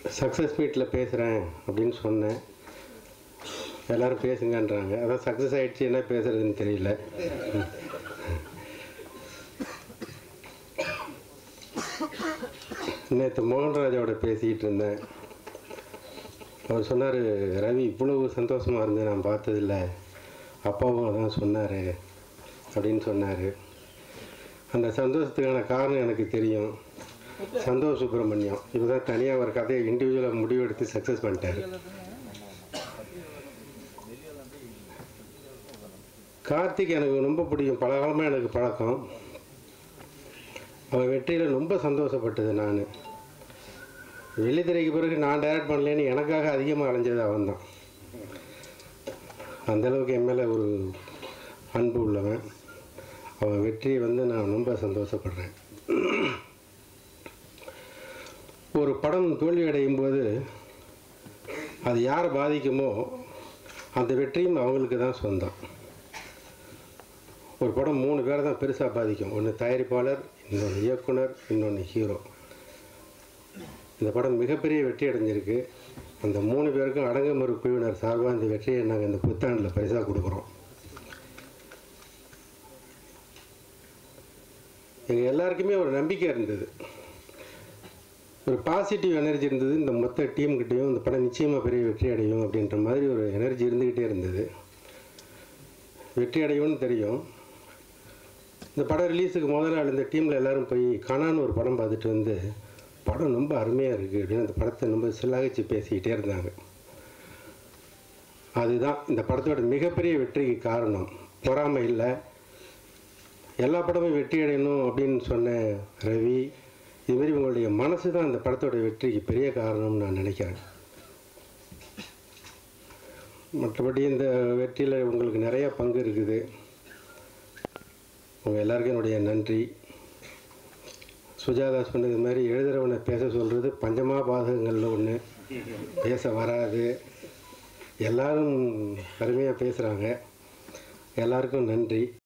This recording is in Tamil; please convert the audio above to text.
சக்ஸஸ் மீட்டில் பேசுகிறேன் அப்படின்னு சொன்னேன் எல்லாரும் பேசுங்கன்றாங்க அதான் சக்ஸஸ் ஆயிடுச்சு என்ன பேசுறதுன்னு தெரியல நேற்று மோகன்ராஜோட பேசிக்கிட்டு இருந்தேன் அவர் சொன்னார் ரவி இவ்வளவு சந்தோஷமாக இருந்து நான் பார்த்ததில்ல அப்பாவும் அதான் சொன்னார் அப்படின்னு சொன்னார் அந்த சந்தோஷத்துக்கான காரணம் எனக்கு தெரியும் சந்தோஷ் சுப்பிரமணியம் இவர் தான் தனியாக ஒரு கதையை இண்டிவிஜுவலாக முடிவெடுத்து சக்ஸஸ் பண்ணிட்டாரு கார்த்திக் எனக்கு ரொம்ப பிடிக்கும் பல காலமாக எனக்கு பழக்கம் அவன் வெற்றியில் ரொம்ப சந்தோஷப்பட்டது நான் வெள்ளித்திரைக்கு பிறகு நான் டைரக்ட் பண்ணலேன்னு எனக்காக அதிகமாக அலைஞ்சது அவன் தான் அந்தளவுக்கு என் மேலே ஒரு அன்பு உள்ளவன் அவன் வெற்றியை வந்து நான் ரொம்ப சந்தோஷப்படுறேன் ஒரு படம் தோல்வி அடையும் போது அது யாரை பாதிக்குமோ அந்த வெற்றியும் அவங்களுக்கு தான் சொந்தம் ஒரு படம் மூணு பேரை தான் பெருசாக பாதிக்கும் ஒன்று தயாரிப்பாளர் இன்னொன்று இயக்குனர் இன்னொன்று ஹீரோ இந்த படம் மிகப்பெரிய வெற்றி அடைஞ்சிருக்கு அந்த மூணு பேருக்கும் அடங்கமறு குழுவினர் சார்பாக இந்த வெற்றியை நாங்கள் இந்த புத்தாண்டில் பரிசாக கொடுக்குறோம் எங்கள் எல்லாருக்குமே ஒரு நம்பிக்கை இருந்தது ஒரு பாசிட்டிவ் எனர்ஜி இருந்தது இந்த மொத்த டீம்கிட்டையும் இந்த படம் நிச்சயமாக பெரிய வெற்றி அடையும் அப்படின்ற மாதிரி ஒரு எனர்ஜி இருந்துக்கிட்டே இருந்தது வெற்றி அடையும்னு தெரியும் இந்த படம் ரிலீஸுக்கு முதல் நாள் இந்த டீமில் எல்லாரும் போய் கனான்னு ஒரு படம் பார்த்துட்டு வந்து படம் ரொம்ப அருமையாக இருக்குது அப்படின்னு அந்த படத்தை ரொம்ப சில்லாகச்சு பேசிக்கிட்டே இருந்தாங்க அதுதான் இந்த படத்தோட மிகப்பெரிய வெற்றிக்கு காரணம் பொறாமை இல்லை எல்லா படமும் வெற்றி அடையணும் அப்படின்னு சொன்ன ரவி இதுமாரி உங்களுடைய மனசு தான் இந்த படத்தோட வெற்றிக்கு பெரிய காரணம்னு நான் நினைக்கிறேன் மற்றபடி இந்த வெற்றியில் உங்களுக்கு நிறையா பங்கு இருக்குது உங்கள் எல்லாருக்கும் என்னுடைய நன்றி சுஜாதா சொன்னது மாதிரி எழுதுகிறவனை பேச சொல்கிறது பஞ்சமா பாதகங்களில் ஒன்று பேச வராது எல்லாரும் அருமையாக பேசுகிறாங்க எல்லாருக்கும் நன்றி